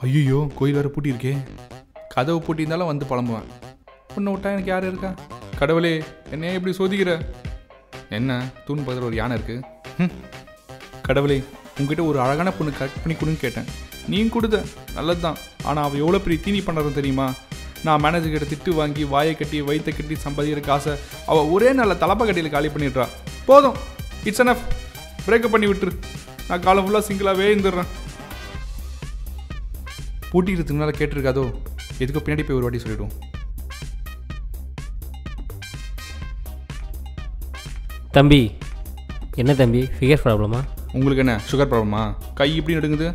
ஐயோ கோயில் வேறு பூட்டியிருக்கே கதவு பூட்டியிருந்தாலும் வந்து புலம்புவேன் உன்னை விட்டா எனக்கு யார் இருக்கா கடவுளே என்னைய எப்படி சோதிக்கிற என்ன தூண் பக்கத்தில் ஒரு யானை இருக்கு ம். கடவுளே உங்ககிட்ட ஒரு அழகான பொண்ணு கட் பண்ணி கொடுன்னு கேட்டேன் நீங்க கொடுத்த நல்லது தான் ஆனால் அவள் எவ்வளோ பெரிய தீனி பண்ணுறதும் தெரியுமா நான் மேனேஜர் கிட்ட திட்டு வாங்கி வாயை கட்டி வயிற்ற கட்டி சம்பாதிக்கிற காசை அவள் ஒரே நல்ல தலப்பா கட்டியில் காலி பண்ணிடுறா போதும் இட்ஸ் enough பிரேக்கப் பண்ணி விட்டுரு நான் காலம் ஃபுல்லாக சிங்கிளாகவே இருந்துடுறேன் பூட்டிக்கிறதுக்கு முன்னால் கேட்டிருக்காதோ எதுக்கோ பின்னாடி போய் ஒரு வாட்டி சொல்லிவிடுவோம் தம்பி என்ன தம்பி ஃபிகர் ப்ராப்ளமா உங்களுக்கு என்ன சுகர் ப்ராப்ளமா கை இப்படி நடுங்குது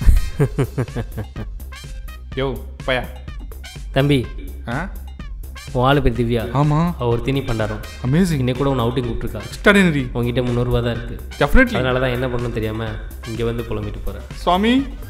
யோ பயா தம்பி ஆ உன் ஆளு பேர் திவ்யா ஆமாம் அவள் ஒரு திணி பண்டாரம் அமேசிங் இன்னைக்கு கூட உன்னை அவுட்டிங் கூப்பிட்ருக்கா எக்ஸ்ட்ராடினரி உங்ககிட்ட முந்நூறுரூவா தான் இருக்குது டெஃபினெட்லி அதனால தான் என்ன பண்ணணும்னு தெரியாமல் இங்கே வந்து புலம்பிட்டு போகிறேன் சுவாமி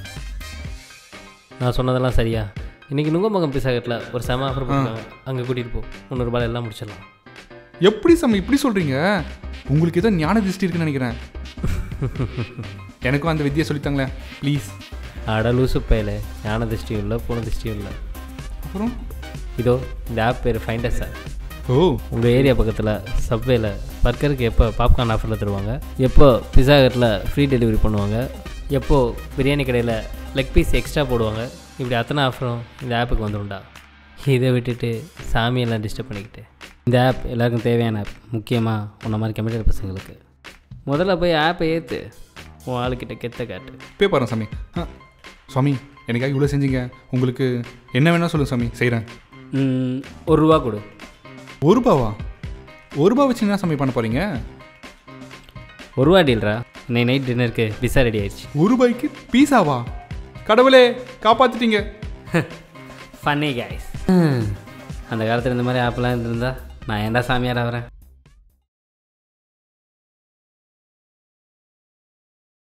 நான் சொன்னதெல்லாம் சரியா இன்னைக்கு நுங்கம்பகம் பிசாகட்டில் ஒரு செம ஆஃபர் பண்ணுறாங்க அங்கே கூட்டிகிட்டு போ முந்நூறுபாயில் எல்லாம் முடிச்சிடலாம் எப்படி சாமி இப்படி சொல்கிறீங்க உங்களுக்கு ஏதோ ஞான திருஷ்டி இருக்குன்னு நினைக்கிறேன் எனக்கும் அந்த வித்தியை சொல்லித்தாங்களேன் ப்ளீஸ் அட லூசு பயல ஞான திருஷ்டியும் இல்லை பூன திருஷ்டியும் இல்லை அப்புறம் இதோ இந்த ஆப் பேர் ஃபைண்டஸ் சார் ஓ உங்கள் ஏரியா பக்கத்தில் சப்வேல பர்கருக்கு எப்போ பாப்கார்ன் ஆஃபரில் தருவாங்க எப்போ பிஸா ஹட்டில் ஃப்ரீ டெலிவரி பண்ணுவாங்க எப்போ பிரியாணி கடையில் லெக் பீஸ் எக்ஸ்ட்ரா போடுவாங்க இப்படி அத்தனை ஆஃபரும் இந்த ஆப்புக்கு வந்துடும்டா இதை விட்டுட்டு சாமியெல்லாம் டிஸ்டர்ப் பண்ணிக்கிட்டு இந்த ஆப் எல்லாருக்கும் தேவையான ஆப் முக்கியமாக உன்ன மாதிரி கம்ப்யூட்டர் பசங்களுக்கு முதல்ல போய் ஆப்பை ஏற்று உன் ஆளுக்கிட்ட கெத்த காட்டு பே பாருங்க சாமி ஆ சுவாமி எனக்காக இவ்வளோ செஞ்சீங்க உங்களுக்கு என்ன வேணால் சொல்லுங்க சாமி செய்கிறேன் ம், ஒரு ரூபா கொடு ஒரு ரூபாவா ஒரு ரூபா வச்சு என்ன சாமி பண்ண போகிறீங்க ஒரு ரூபா டீல்ரா இன்னைக்கு நைட் டின்னருக்கு பிஸா ரெடி ஆயிடுச்சு ஒரு ரூபாய்க்கு பீஸாவா கடவுளே காப்பாற்றிட்டீங்க ஃபன்னி கைஸ் அந்த காலத்தில் இந்த மாதிரி ஆப்லாம் இருந்திருந்தா நான் ஏன்டா சாமியார் ஆகிறேன்